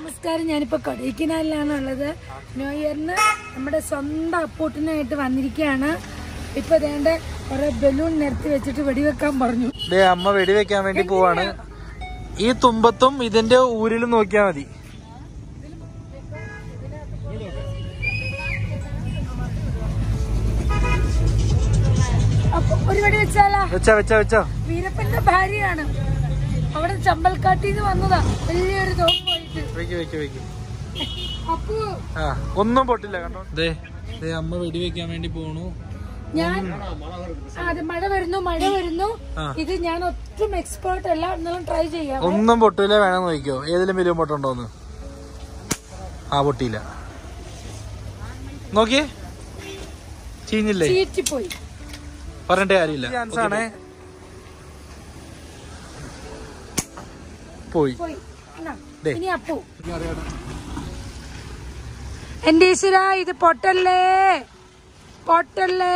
നമസ്കാരം ഞാനിപ്പോ കൊടൈക്കനാലിലാണ് ഉള്ളത് ന്യൂ ഇയറിന് നമ്മുടെ സ്വന്തം അപ്പൂട്ടിനായിട്ട് വന്നിരിക്കുകയാണ് ഇപ്പൊ വേണ്ട കുറെ ബലൂൺ നിരത്തി വെച്ചിട്ട് വെടിവെക്കാൻ പറഞ്ഞു ദേ അമ്മ വെടിവെക്കാൻ വേണ്ടി പോവാണ് ഈ തുമ്പത്തും ഇതിന്റെ ഊരിലും നോക്കിയാ മതി അപ്പൊ ഒരു വെടി വെച്ചാലാ വെച്ചോ വെച്ചോ വെച്ചോ വീരപ്പന്റെ ഭാര്യയാണ് അവിടെ ചമ്പൽക്കാട്ടിൽ നിന്ന് വന്നതാ വലിയൊരു തോക്ക് പോയിട്ട് വെക്ക് വെക്ക് വെക്ക് അപ്പു ആ ഒന്നും പൊട്ടില്ല കണ്ടോ ദേ ദേ അമ്മ വെടിവെക്കാൻ വേണ്ടി പോണു ഞാൻ ആ, അത് മഴ വരുന്നു മഴ വരുന്നു ആ. ഇത് ഞാൻ ഒട്ടും എക്സ്പേർട്ട് അല്ല എന്നാലും ട്രൈ ചെയ്യാം ഒന്നും പൊട്ടില്ല വേണം നോക്കിക്കോ ഏതിലും വലിയ പൊട്ടുണ്ടോന്ന് ആ പൊട്ടിയില്ല നോക്കിയേ ചീഞ്ഞില്ലേ ചീറ്റിപ്പോയി പറഞ്ഞിട്ട് കാര്യമില്ല ചാൻസ് ആണേ പോയി പോയി എന്നാ, ദേ. ഇനി അപ്പു എന്റെ ഈശ്വര ഇത് പൊട്ടല്ലേ പൊട്ടല്ലേ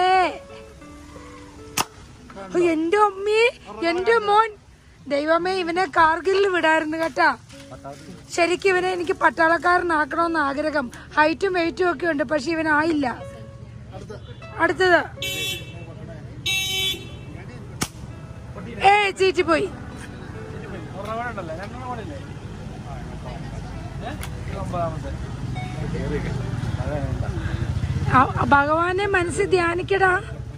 ഓ, എന്റെ അമ്മേ എന്റെ മോൻ ദൈവമേ ഇവനെ കാർഗിലിൽ വിടായിരുന്നു കേട്ടാ ശരിക്കും ഇവനെ എനിക്ക് പട്ടാളക്കാരനാക്കണമെന്ന് ആഗ്രഹം ഹൈറ്റും വെയിറ്റും ഒക്കെ ഉണ്ട് പക്ഷെ ഇവനായില്ല അടുത്തത് ഏ ചീറ്റി പോയി ആ- ആ ഭഗവാനെ മനസ്സിൽ ധ്യാനിക്കടാ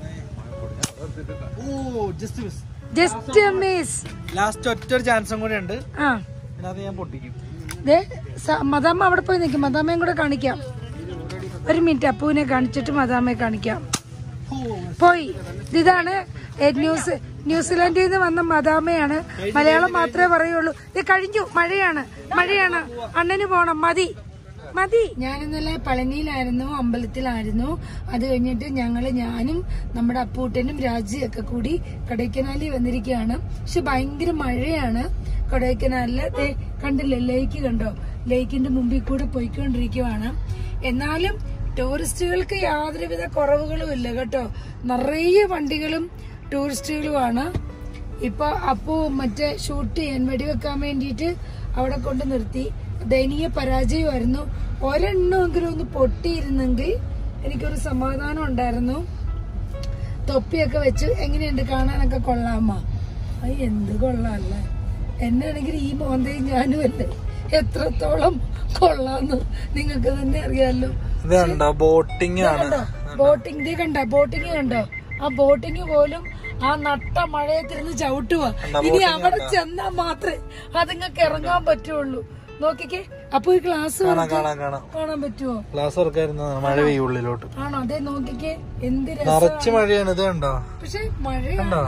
ജസ്റ്റ് മിസ് ലാസ്റ്റ് ഒറ്റ ഒരു ചാൻസും കൂടെ ഉണ്ട് ആ അത് ഞാൻ പൊട്ടിക്കും ദേ സ- മദാമ്മ അവിടെ പോയി നിൽക്കും മദാമ്മയും കൂടെ കാണിക്കാം ഒരു മിനിറ്റ് അപ്പുവിനെ കാണിച്ചിട്ട് മദാമ്മയെ കാണിക്കാം പോയി ഇതാണ് ഏ, ന്യൂസ് ന്യൂസിലാൻഡിൽ നിന്ന് വന്ന മദാമ്മയാണ് മലയാളം മാത്രമേ പറയുള്ളൂ ഇത് കഴിഞ്ഞു മഴയാണ് മഴയാണ് അണ്ണന് പോണം മതി മതി ഞാൻ ഇന്നലെ പളനിയിലായിരുന്നു അമ്പലത്തിലായിരുന്നു അത് കഴിഞ്ഞിട്ട് ഞങ്ങള് ഞാനും നമ്മുടെ അപ്പൂട്ടനും രാജിയൊക്കെ കൂടി കൊടൈക്കനാലിൽ വന്നിരിക്കുകയാണ് പക്ഷെ ഭയങ്കര മഴയാണ് കൊടൈക്കനാലില് ദേ കണ്ടില്ലേ ലേക്ക് കണ്ടോ ലേക്കിന്റെ മുമ്പിൽ കൂടെ പോയിക്കൊണ്ടിരിക്കുവാണ് എന്നാലും ടൂറിസ്റ്റുകൾക്ക് യാതൊരുവിധ കുറവുകളും ഇല്ല കേട്ടോ നിറയെ വണ്ടികളും ടൂറിസ്റ്റുകളുമാണ് ഇപ്പൊ അപ്പു മറ്റേ ഷൂട്ട് ചെയ്യാൻ വെടിവെക്കാൻ വേണ്ടിയിട്ട് അവിടെ കൊണ്ട് നിർത്തി ദയനീയ പരാജയമായിരുന്നു ഒരെണ്ണമെങ്കിലും ഒന്ന് പൊട്ടിയിരുന്നെങ്കിൽ എനിക്കൊരു സമാധാനം ഉണ്ടായിരുന്നു തൊപ്പിയൊക്കെ വെച്ച് എങ്ങനെയുണ്ട് കാണാനൊക്കെ കൊള്ളാമോ അത് എന്ത് കൊള്ളാല്ലേ എന്നാണെങ്കിൽ ഈ മോന്തയും ഞാനും അല്ലേ എത്രത്തോളം കൊള്ളാന്ന് നിങ്ങൾക്ക് തന്നെ അറിയാലോ ഇത് കണ്ടോ ബോട്ടിംഗ് ആണ് കണ്ടോ ബോട്ടിംഗ് ഇത് കണ്ടോ ബോട്ടിംഗ് കണ്ടോ ആ ബോട്ടിംഗ് പോലും ആ നട്ട മഴയത്തിരുന്ന് ചവിട്ടുക ഇനി അവിടെ ചെന്നാ മാത്രമേ അതുങ്ങൾക്ക് ഇറങ്ങാൻ പറ്റുള്ളൂ നോക്കിക്കേ അപ്പൊ ഈ ക്ലാസ് കാണാം കാണാം കാണാം കാണാൻ പറ്റുമോ ക്ലാസ് വർക്കായിരുന്നു മഴ പെയ്യും ഉള്ളിലോട്ട് ആണോ അതെ നോക്കിക്കേ എന്ത് രസം നിറച്ച് മഴയാണ് ഇത് കണ്ടോ പക്ഷെ മഴയാണ്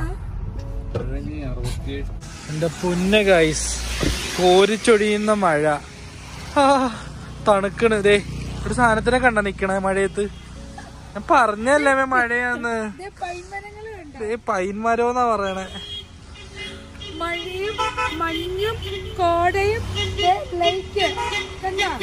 എന്റെ പൊന്ന ഗൈസ് കോരിച്ചൊടിയുന്ന മഴ ആ, തണുക്കണ് ദേ ഒരു സാധനത്തിനെ കണ്ട നിക്കണേ മഴയത്ത് ഞാൻ പറഞ്ഞല്ലേ മേ മഴയാന്ന് ദേ പൈൻമരങ്ങൾ കണ്ടോ ദേ പൈൻമരോന്നാ പറയണേ മഴയും മഞ്ഞും കോടയും ദേ ലൈറ്റ് കണ്ടോ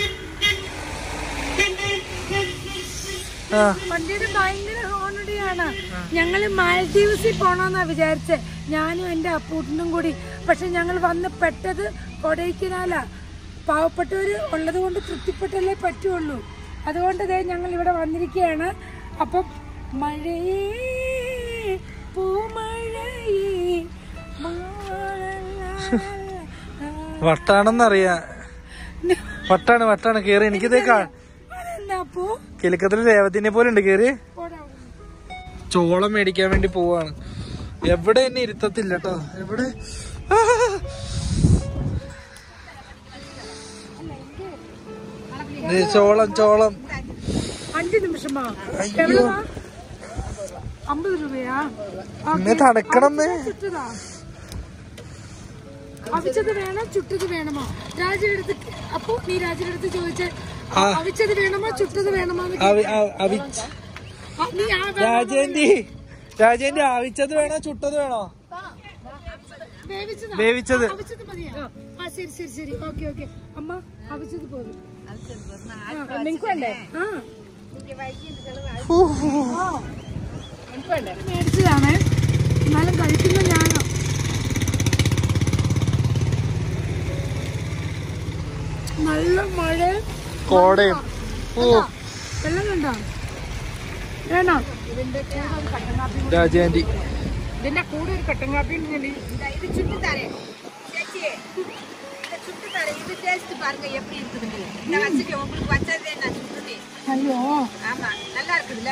ആ വണ്ടിയുടെ ഭയങ്കര ഹോണടിയാണ് ഞങ്ങള് മാലദ്വീപ്സിൽ പോണോന്നാ വിചാരിച്ചേ ഞാനും എന്റെ അപ്പൂട്ടനും കൂടി പക്ഷെ ഞങ്ങൾ വന്ന് പെട്ടത് കൊടൈക്കനാലാ പാവപ്പെട്ടവര് ഉള്ളത് കൊണ്ട് തൃപ്തിപ്പെട്ടല്ലേ പറ്റുള്ളൂ അതുകൊണ്ട് ദേ ഞങ്ങൾ ഇവിടെ വന്നിരിക്കുകയാണ് അപ്പം മഴയേ പൂമഴയേ മാള- വട്ടാണെന്നറിയാ വട്ടാണ് വട്ടാണ് കേറി എനിക്കിതേ കാ അതെന്താ അപ്പൂ കിലുക്കത്തിൽ രേവത്തിനെ പോലെ ഉണ്ട് കേറി പോടാ ചോളം മേടിക്കാൻ വേണ്ടി പോവാണ് എവിടെ എന്നെ ഇരുത്തത്തില്ല കേട്ടോ എവിടെ ആ! ദേ ചോളം ചോളം അഞ്ച് നിമിഷമാ അയ്യോ. എവിടെവാ? അമ്പത് രൂപയാ ഇന്ന് തണുക്കണമേ ചുട്ടതാ അവിച്ചത് വേണോ ചുട്ടത് വേണമോ രാജയുടെ അടുത്ത് അപ്പൊ നീ രാജയുടെ അടുത്ത് ചോദിച്ചേ ആ. അവിച്ചത് വേണമോ ചുട്ടത് വേണമോ എന്ന് അവി- ആ- അവിച്ച് ആ, നീ ആ വേണോ? രാജേന്റി രാജേന്റി ആവിച്ചത് വേണോ ചുട്ടത് വേണോ വേവിച്ചതാ? വേവിച്ചത്. ആ, അവിച്ചത് മതിയോ ആ ശരി ശരി ശരി ഓക്കെ ഓക്കെ അമ്മ അവിച്ചത് പോലും നിങ്ങൾക്ക് വേണ്ടേ ആ മേടിച്ചതാണേ എന്നാലും കഴിക്കുന്ന ഞാനോ നല്ല മഴ കോടയും ഓ വെള്ളം കണ്ടോ വേണോ രാജാന്റി ഇതിന്റെ കൂടെ ഒരു കട്ടൻ കാപ്പി ഉണ്ടെങ്കിൽ இது சுட்டு தரேன் சேச்சி இந்த சுட்டு தரேன் இது டேஸ்ட் பாருங்க எப்படி இருக்குதுன்னு இந்த வச்சுட்டு உங்களுக்கு வச்சதே நான் சுட்டுட்டேன் അയ്യോ ஆமா நல்லா இருக்குதுல்ல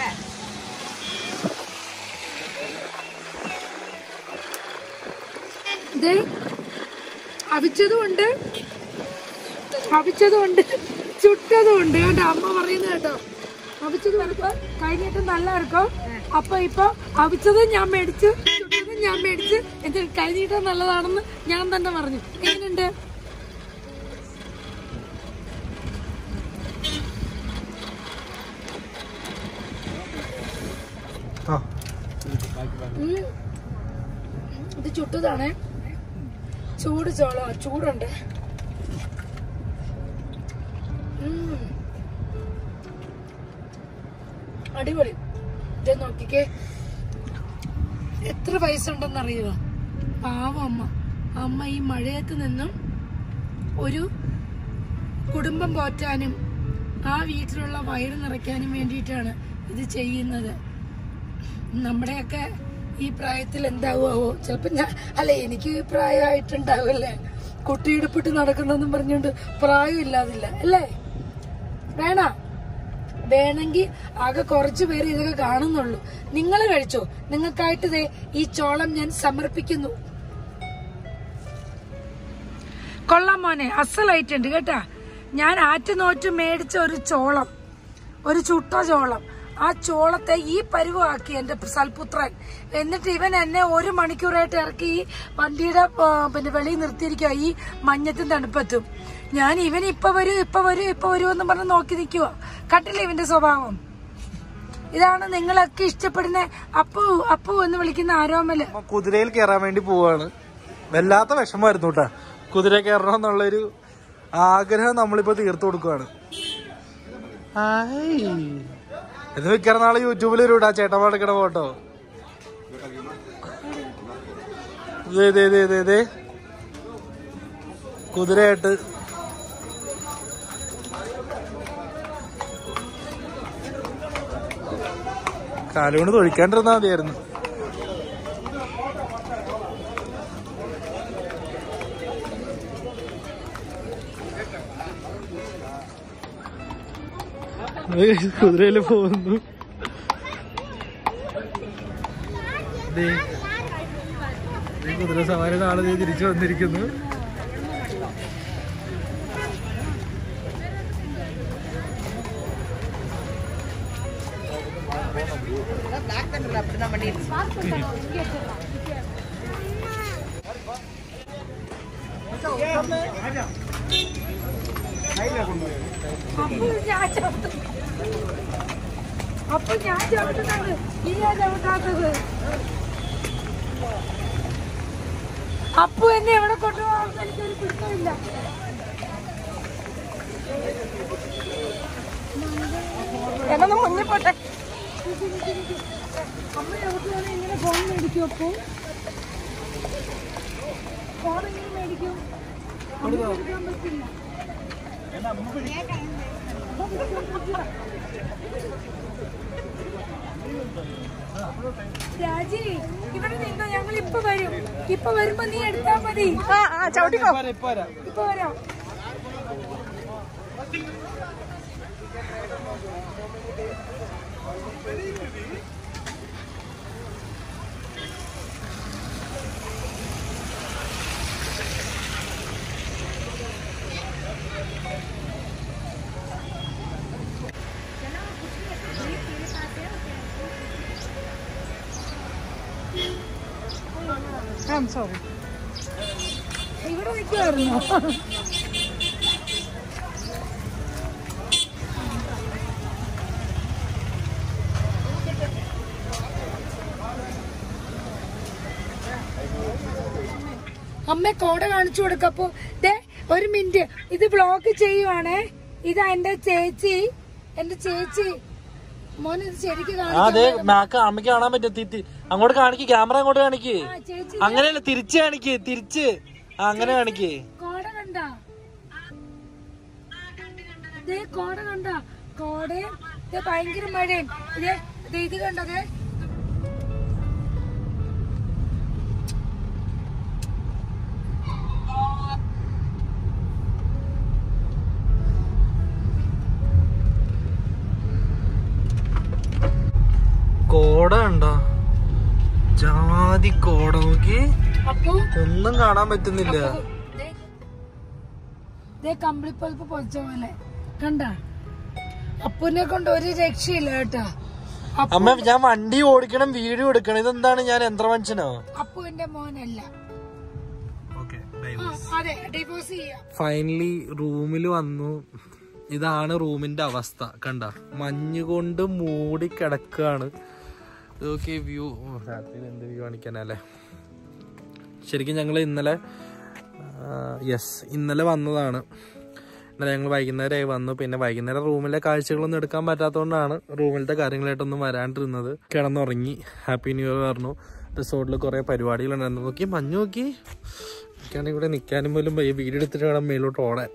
ഇത് അവിച്ചതും ഉണ്ട് അവിച്ചതും ഉണ്ട് ചുട്ടതും ഉണ്ട് കേട്ടോ അമ്മ പറയുന്നത് കേട്ടോ അവിച്ചതും എടുപ്പ് കഴിഞ്ഞിട്ട് നല്ല ഇറക്കും അപ്പൊ ഇപ്പൊ അവിച്ചതും ഞാൻ മേടിച്ച് ചുട്ടതും ഞാൻ മേടിച്ച് എന്നിട്ട് കഴിഞ്ഞിട്ട് നല്ലതാണെന്ന് ഞാൻ തന്നെ പറഞ്ഞു എങ്ങനെയുണ്ട് ആ ഉം. ഇത് ചുട്ടതാണേ ചൂട് ചോള ചൂടുണ്ട് ഉം. അടിപൊളി ഇത് നോക്കിക്കേ എത്ര വയസ്സുണ്ടെന്ന് അറിയുമോ പാവം അമ്മ അമ്മ ഈ മഴയത്ത് നിന്നും ഒരു കുടുംബം പോറ്റാനും ആ വീട്ടിലുള്ള വയറ് നിറയ്ക്കാനും വേണ്ടിയിട്ടാണ് ഇത് ചെയ്യുന്നത് നമ്മുടെയൊക്കെ ഈ പ്രായത്തിൽ എന്താവുമോ ചിലപ്പോ ഞാൻ അല്ല എനിക്ക് ഈ പ്രായമായിട്ടുണ്ടാവല്ലേ കുട്ടിയിടുപ്പിട്ട് നടക്കുന്നെന്നും പറഞ്ഞുകൊണ്ട് പ്രായം ഇല്ലാതില്ല അല്ലേ വേണ വേണമെങ്കിൽ ആകെ കുറച്ചു പേര് ഇതൊക്കെ കാണുന്നുള്ളൂ നിങ്ങൾ കഴിച്ചോ നിങ്ങൾക്കായിട്ട് ദേ ഈ ചോളം ഞാൻ സമർപ്പിക്കുന്നു കൊള്ളാം മോനെ അസലായിട്ടുണ്ട് കേട്ടാ ഞാൻ ആറ്റുനോറ്റ് മേടിച്ച ഒരു ചോളം ഒരു ചുട്ട ചോളം ആ ചോളത്തെ ഈ പരുവാക്കി എന്റെ സൽപുത്രൻ എന്നിട്ട് ഇവൻ എന്നെ ഒരു മണിക്കൂറായിട്ട് ഇറക്കി ഈ വണ്ടിയുടെ ആ, പിന്നെ വെളിയിൽ നിർത്തിയിരിക്കുക ഈ മഞ്ഞത്തും തണുപ്പത്തും ഞാൻ ഇവൻ ഇപ്പൊ വരും ഇപ്പൊ വരും ഇപ്പൊ വരും എന്ന് പറഞ്ഞ് നോക്കി നിൽക്കുക കണ്ടില്ലേ ഇവന്റെ സ്വഭാവം ഇതാണ് നിങ്ങളൊക്കെ ഇഷ്ടപ്പെടുന്ന അപ്പു അപ്പു എന്ന് വിളിക്കുന്ന ആരോമല് അമ്മ കുതിരയിൽ കയറാൻ വേണ്ടി പോവാണ് വല്ലാത്ത വിഷമായിരുന്നു കേട്ടാ കുതിര കയറണം എന്നുള്ളൊരു ആഗ്രഹം നമ്മളിപ്പോ തീർത്തു കൊടുക്കുവാണ് ഹായ്. ഇത് മിക്കറ നാളെ യൂട്യൂബിൽ വരൂടാ ചേട്ടന്മാർക്കിട ഫോട്ടോ ദേ, ദേ, ദേ, ദേ, ദേ. കുതിരയായിട്ട് കാലുകൊണ്ട് തൊഴിക്കാണ്ടിരുന്നാ മതിയായിരുന്നു കുതിരയില് പോകുന്നു ദേ. ദേ കുതിര സവാരി നാളെ ദേ തിരിച്ചു വന്നിരിക്കുന്നു பிளாக் தண்டர்ல அப்படிதான் பண்ணிருக்கு അപ്പൊ ഞാൻ ചവിട്ടും അപ്പൊ ഞാൻ ചവിട്ടുന്നത് നീയാ ചവിട്ടാത്തത് അപ്പു എന്നെ എവിടെ കൊണ്ടുപോകാമെന്ന് എനിക്കൊരു പിടുത്തമില്ല என்னதான் முன்னே போட்டேன் അമ്മ ചവിട്ടുവാണെങ്കിൽ ഇങ്ങനെ ഫോൺ മേടിക്കും അപ്പു ഫോൺ എങ്ങനെ മേടിക്കും അമ്മ എടുക്കാൻ പറ്റില്ല രാജി ഇവിടെ നിന്നോ ഞങ്ങൾ ഇപ്പൊ വരും ഇപ്പൊ വരുമ്പോ നീ എടുത്താ മതി ஆ ஆ சவுட்டிக்கோ ഇപ്പൊ വരാം സോറി ഇവിടെ നിൽക്കുമായിരുന്നോ അമ്മ കോട കാണിച്ചു കൊടുക്കപ്പോ ദേ ഒരു മിനിറ്റ് ഇത് ബ്ലോക്ക് ചെയ്യുവാണേ ഇതാ എന്റെ ചേച്ചി എന്റെ ചേച്ചി മോൻ ഇത് ശരിക്കും അതെ കാണിക്കാൻ മാക്ക് അമ്മയ്ക്ക് കാണാൻ പറ്റും തി- തി- അങ്ങോട്ട് കാണിക്ക് ക്യാമറ അങ്ങോട്ട് കാണിക്ക് ആ, ചേച്ചി അങ്ങനെയല്ല തിരിച്ച് കാണിക്ക് തിരിച്ച് ആ, അങ്ങനെ കാണിക്ക് കോട കണ്ട ദേ കോട കണ്ട കോടയും ദേ ഭയങ്കര മഴയും ദേ ദേ ഇത് കണ്ടതേ കോട ഉണ്ടോ ജാതി കോട നോക്കി അപ്പു ഒന്നും കാണാൻ പറ്റുന്നില്ല ദേ, ദേ കമ്പിളിപ്പൽപ്പ് പൊളിച്ച പോലെ കണ്ട അപ്പുനെ കൊണ്ട് ഒരു രക്ഷയില്ല കേട്ടാ അപ്പു അമ്മ ഞാൻ വണ്ടി ഓടിക്കണം വീഡിയോ എടുക്കണം ഇതെന്താണ് ഞാൻ യന്ത്രമനുഷ്യനോ അപ്പുവിന്റെ മോനല്ല ഓക്കെ ആ, അതെ ഡിവോഴ്സ് ചെയ്യാം ഫൈനലി റൂമിൽ വന്നു ഇതാണ് റൂമിന്റെ അവസ്ഥ കണ്ട മഞ്ഞ് കൊണ്ട് മൂടി കിടക്കുകയാണ് ഇതൊക്കെ വ്യൂ രാത്രിയിൽ എന്ത് വ്യൂ കാണിക്കാനല്ലേ ശരിക്കും ഞങ്ങൾ ഇന്നലെ യെസ് ഇന്നലെ വന്നതാണ് ഇന്നലെ ഞങ്ങൾ വൈകുന്നേരമായി വന്നു പിന്നെ വൈകുന്നേരം റൂമിലെ കാഴ്ചകളൊന്നും എടുക്കാൻ പറ്റാത്തതുകൊണ്ടാണ് റൂമിലത്തെ കാര്യങ്ങളായിട്ടൊന്നും വരാണ്ടിരുന്നത് കിടന്നുറങ്ങി ഹാപ്പി ന്യൂ ഇയർ പറഞ്ഞു റിസോർട്ടിൽ കുറേ പരിപാടികളുണ്ടായിരുന്നു നോക്കി മഞ്ഞ് നോക്കി എനിക്കാണെങ്കിൽ ഇവിടെ നിൽക്കാനും പോലും വയ്യ വീഡിയോ എടുത്തിട്ട് വേണം മേലോട്ട് ഓടാൻ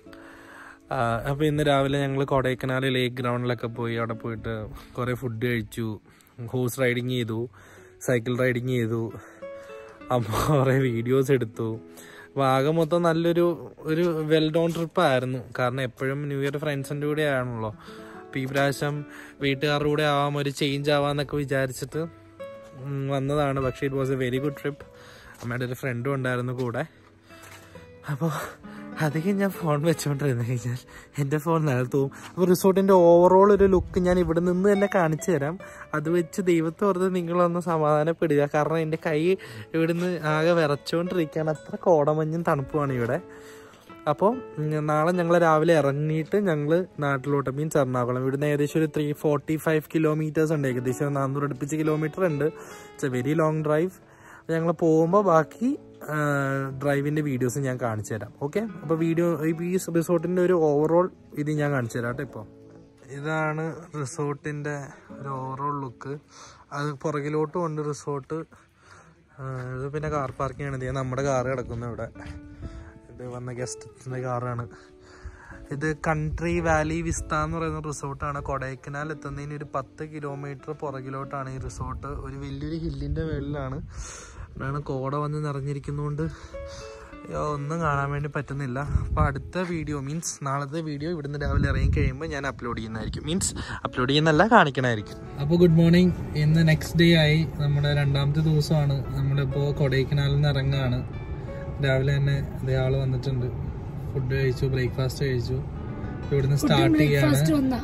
അപ്പോൾ ഇന്ന് രാവിലെ ഞങ്ങൾ കൊടൈക്കനാൽ ലേക്ക് ഗ്രൗണ്ടിലൊക്കെ പോയി അവിടെ പോയിട്ട് കുറേ ഫുഡ് കഴിച്ചു ഹോഴ്സ് റൈഡിങ് ചെയ്തു സൈക്കിൾ റൈഡിങ് ചെയ്തു അമ്മ കുറേ വീഡിയോസ് എടുത്തു അപ്പോൾ ആകെ മൊത്തം നല്ലൊരു ഒരു വെൽ ഡോൺ ട്രിപ്പ് ആയിരുന്നു കാരണം എപ്പോഴും ന്യൂ ഇയർ ഫ്രണ്ട്സിൻ്റെ കൂടെ ആണല്ലോ അപ്പോൾ ഈ പ്രാവശ്യം വീട്ടുകാരുടെ കൂടെ ആവാം ഒരു ചേഞ്ച് ആവാന്നൊക്കെ വിചാരിച്ചിട്ട് ഉം, വന്നതാണ് പക്ഷേ it was a very good trip അമ്മയുടെ ഒരു ഫ്രണ്ടും ഉണ്ടായിരുന്നു കൂടെ അപ്പോൾ അധികം ഞാൻ ഫോൺ വെച്ചുകൊണ്ടിരുന്നു കഴിഞ്ഞാൽ എൻ്റെ ഫോൺ നിലത്തും അപ്പോൾ റിസോർട്ടിൻ്റെ ഓവറോൾ ഒരു ലുക്ക് ഞാൻ ഇവിടെ നിന്ന് തന്നെ കാണിച്ചു തരാം അത് വെച്ച് ദൈവത്തെ ഓർത്ത് നിങ്ങളൊന്ന് സമാധാനപ്പെടുക കാരണം എൻ്റെ കൈ ഇവിടുന്ന് ആകെ വിറച്ചുകൊണ്ടിരിക്കുകയാണ് അത്ര കോടമഞ്ഞും തണുപ്പുമാണ് ഇവിടെ അപ്പോൾ ഉം, നാളെ ഞങ്ങൾ രാവിലെ ഇറങ്ങിയിട്ട് ഞങ്ങൾ നാട്ടിലോട്ട് മീൻസ് എറണാകുളം ഇവിടുന്ന് ഏകദേശം ഒരു ത്രീ ഫോർട്ടി ഫൈവ് കിലോമീറ്റേഴ്സ് ഉണ്ട് ഏകദേശം നാനൂറ് അടുപ്പിച്ച് കിലോമീറ്റർ ഉണ്ട് it's a very long drive ഞങ്ങൾ പോകുമ്പോൾ ബാക്കി ഡ്രൈവിൻ്റെ വീഡിയോസ് ഞാൻ കാണിച്ചു തരാം ഓക്കെ അപ്പോൾ വീഡിയോ ഈ റിസോർട്ടിൻ്റെ ഒരു ഓവറോൾ ഇത് ഞാൻ കാണിച്ചു തരാം കേട്ടോ ഇപ്പോൾ ഇതാണ് റിസോർട്ടിൻ്റെ ഒരു ഓവറോൾ ലുക്ക് അത് പുറകിലോട്ടും ഉണ്ട് റിസോർട്ട് ഇത് പിന്നെ കാർ പാർക്കിംഗ് ആണ് ഇത് നമ്മുടെ കാറ് കിടക്കുന്നു ഇവിടെ ഇത് വന്ന ഗസ്റ്റിൻ്റെ കാറാണ് ഇത് കൺട്രി വാലി വിസ്ത എന്ന് പറയുന്ന റിസോർട്ടാണ് കൊടൈക്കനാൽ എത്തുന്നതിന് ഒരു പത്ത് കിലോമീറ്റർ പുറകിലോട്ടാണ് ഈ റിസോർട്ട് ഒരു വലിയൊരു ഹില്ലിൻ്റെ മുകളിലാണ് അവിടെയാണ് കോട വന്ന് നിറഞ്ഞിരിക്കുന്നതുകൊണ്ട് അയ്യോ, ഒന്നും കാണാൻ വേണ്ടി പറ്റുന്നില്ല അപ്പോൾ അടുത്ത വീഡിയോ മീൻസ് നാളത്തെ വീഡിയോ ഇവിടുന്ന് രാവിലെ ഇറങ്ങി കഴിയുമ്പോൾ ഞാൻ അപ്ലോഡ് ചെയ്യുന്നതായിരിക്കും മീൻസ് അപ്ലോഡ് ചെയ്യുന്നല്ല കാണിക്കണമായിരിക്കും അപ്പോൾ ഗുഡ് മോർണിംഗ് ഇന്ന് നെക്സ്റ്റ് ഡേ ആയി നമ്മുടെ രണ്ടാമത്തെ ദിവസമാണ് നമ്മളിപ്പോൾ കൊടൈക്കനാലിൽ നിന്ന് ഇറങ്ങുകയാണ് രാവിലെ തന്നെ അതേ ആള് വന്നിട്ടുണ്ട് ഫുഡ് കഴിച്ചു ബ്രേക്ക്ഫാസ്റ്റ് കഴിച്ചു ഇവിടുന്ന് സ്റ്റാർട്ട് ചെയ്യാണ് ഫസ്റ്റ് വന്നാ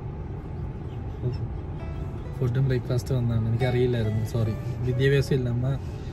ഫുഡും ബ്രേക്ക്ഫാസ്റ്റ് വന്നാണ് എനിക്കറിയില്ലായിരുന്നു സോറി വിദ്യാഭ്യാസം ഇല്ല അമ്മ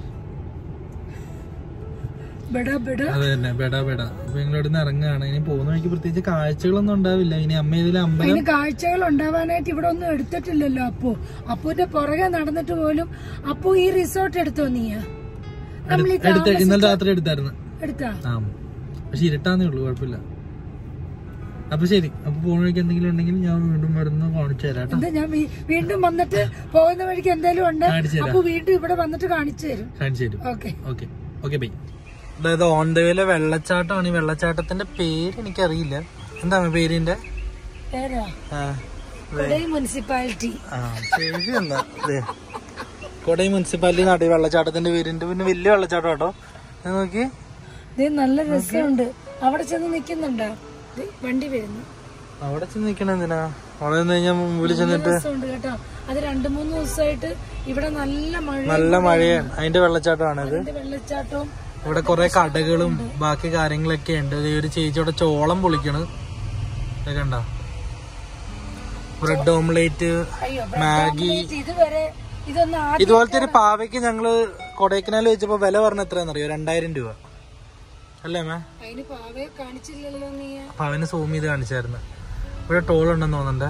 ബെട ബെട അതെ തന്നെ ബെടാ ബെടാ അപ്പൊ ഞങ്ങൾ ഇവിടുന്ന് ഇറങ്ങുകയാണ് ഇനി പോകുന്ന വഴിക്ക് പ്രത്യേകിച്ച് കാഴ്ചകളൊന്നും ഉണ്ടാവില്ല ഇനി അമ്മ ഇതിലെ അമ്പലം അതിന് കാഴ്ചകൾ ഉണ്ടാവാനായിട്ട് ഇവിടെ ഒന്നും എടുത്തിട്ടില്ലല്ലോ അപ്പു അപ്പുവിന്റെ പുറകെ നടന്നിട്ട് പോലും അപ്പു ഈ റിസോർട്ട് എടുത്തോ നീ നമ്മൾ ഈ എടുത്ത ഇന്നലെ രാത്രി എടുത്തായിരുന്നു എടുത്താ ആ പക്ഷെ ഇരുട്ടാന്നേ ഉള്ളൂ കുഴപ്പമില്ല അപ്പൊ ശരി അപ്പൊ പോകുന്ന വഴിക്ക് എന്തെങ്കിലും ഉണ്ടെങ്കിൽ ഞാൻ വീണ്ടും വരുന്ന കാണിച്ചു തരാം കേട്ടോ എന്താ ഞാൻ വീ- വീണ്ടും വന്നിട്ട് പോകുന്ന വഴിക്ക് എന്തെങ്കിലും ഉണ്ട് കാണിച്ചു തരാം അപ്പു വീണ്ടും ഇവിടെ വന്നിട്ട് കാണിച്ചു തരും കാണിച്ചു തരും ഓക്കെ ഓക്കെ ഓക്കെ ബൈ അതായത് ഓൺ ദ വേയിലെ വെള്ളച്ചാട്ടമാണ് ഈ വെള്ളച്ചാട്ടത്തിന്റെ പേര് എനിക്കറിയില്ല എന്താണ് പേരിന്റെ പേരാ ആ കൊടൈ മുനിസിപ്പാലിറ്റി ആ പേര് എന്താ ദേ. കോട്ടയം മുനിസിപ്പാലിറ്റി നാട്ടിൽ വെള്ളച്ചാട്ടത്തിന്റെ പേരിന്റെ പിന്നെ വലിയ വെള്ളച്ചാട്ടം കേട്ടോ ഇത് നോക്കി ഇത് നല്ല രസമുണ്ട് അവിടെ ചെന്ന് നിക്കുന്നുണ്ടോ ദേ, വണ്ടി വരുന്നു അവിടെ ചെന്ന് നിക്കണ എന്തിനാ അവിടെ നിന്ന് കഴിഞ്ഞാൽ മുമ്പിൽ ചെന്നിട്ട് രസമുണ്ട് കേട്ടോ അത് രണ്ടു മൂന്ന് ദിവസമായിട്ട് ഇവിടെ നല്ല മഴ നല്ല മഴയാണ് അതിന്റെ വെള്ളച്ചാട്ടമാണിത് ഇതിന്റെ വെള്ളച്ചാട്ടവും ഇവിടെ കുറെ കടകളും ബാക്കി കാര്യങ്ങളൊക്കെ ഉണ്ട് ദേ ഒരു ചേച്ചി അവിടെ ചോളം പൊളിക്കണ് ഇത് കണ്ട ബ്രെഡ് ഓംലേറ്റ് അയ്യോ മാഗി ഇതുവരെ ഇതൊന്നും ആദ്യം ഇതുപോലത്തെ ഒരു പാവയ്ക്ക് ഞങ്ങള് കൊടൈക്കനാൽ വെച്ചപ്പോ വില പറഞ്ഞ എത്രയാണെന്നറിയോ രണ്ടായിരം രൂപ അല്ലേ മേ അതിന് പാവയെ കാണിച്ചില്ലല്ലോ നീ അപ്പൊ അവന് സൂം ചെയ്ത് കാണിച്ചായിരുന്നു ഇവിടെ ടോൾ ഉണ്ടെന്ന് തോന്നണ്ടേ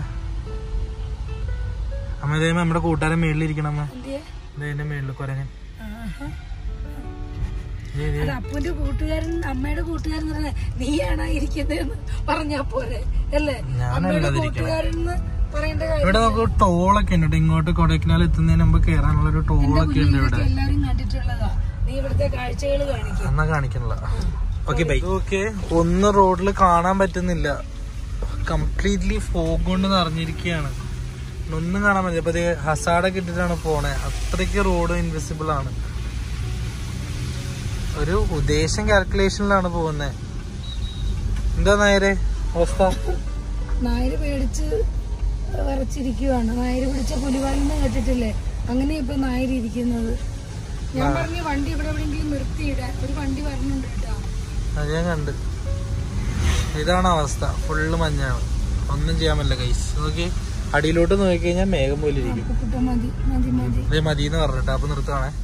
അമ്മ ഇതേ നമ്മുടെ കൂട്ടുകാരൻ മേളിലിരിക്കണം അമ്മ എന്തിയെ ഇതേന്റെ മേളിൽ കുരങ്ങൻ ആഹാ. ദേ, ദേ. അത് അപ്പന്റെ കൂട്ടുകാരൻ അമ്മയുടെ കൂട്ടുകാരൻ എന്ന് പറഞ്ഞാ നീയാണോ ഇരിക്കുന്നതെന്ന് പറഞ്ഞാ പോരെ അല്ലേ അമ്മയുടെ കൂട്ടുകാരൻ എന്ന് പറയേണ്ട കാര്യം ഇവിടെ നമുക്ക് ടോളൊക്കെ ഉണ്ട് കേട്ടോ. ഇങ്ങോട്ട് കൊടൈക്കനാൽ എത്തുന്നതിന് മുമ്പ് കയറാനുള്ള ഒരു ടോളൊക്കെ ഉണ്ട് ഇവിടെ എല്ലാരും കണ്ടിട്ടുള്ളതാ നീ ഇവിടുത്തെ കാഴ്ചകൾ കാണിക്കും എന്നാ കാണിക്കണില്ല ഓക്കെ ബൈ ഓക്കെ ഒന്ന് റോഡിൽ കാണാൻ പറ്റുന്നില്ല കംപ്ലീറ്റ്ലി ഫോഗ് കൊണ്ട് നിറഞ്ഞിരിക്കുകയാണ് ഒന്നും കാണാൻ പറ്റില്ല ഇപ്പൊ ഹസാഡൊക്കെ ഇട്ടിട്ടാണ് പോണേ അത്രയ്ക്ക് റോഡ് ഇൻവിസിബിൾ ആണ് ഒരു ഉദ്ദേശം കാൽക്കുലേഷനിലാണ് പോകുന്നത് എന്താ നേരെ അവസ്ഥ നായര് പേടിച്ച് വിറച്ചിരിക്കുവാണ് നായര് പിടിച്ച പുലിവാലിന്ന് കേട്ടിട്ടില്ലേ അങ്ങനെ ഇപ്പൊ നായര് ഇരിക്കുന്നത് ഞാൻ പറഞ്ഞു വണ്ടി ഇവിടെ എവിടെയെങ്കിലും നിർത്തിയിടാൻ ഒരു വണ്ടി വരണുണ്ട് കേട്ടോ അത് ഞാൻ കണ്ട് ഇതാണ് അവസ്ഥ ഫുള്ള് മഞ്ഞാണ് ഒന്നും ചെയ്യാൻ പറ്റില്ല കൈസ് നോക്കി അടിയിലോട്ട് നോക്കി കഴിഞ്ഞാൽ മേഘം പോലെ ഇരിക്കും കുട്ട മതി മതി മതി അതേ മതി എന്ന് പറഞ്ഞിട്ട് അപ്പൊ നിർത്തുവാണേ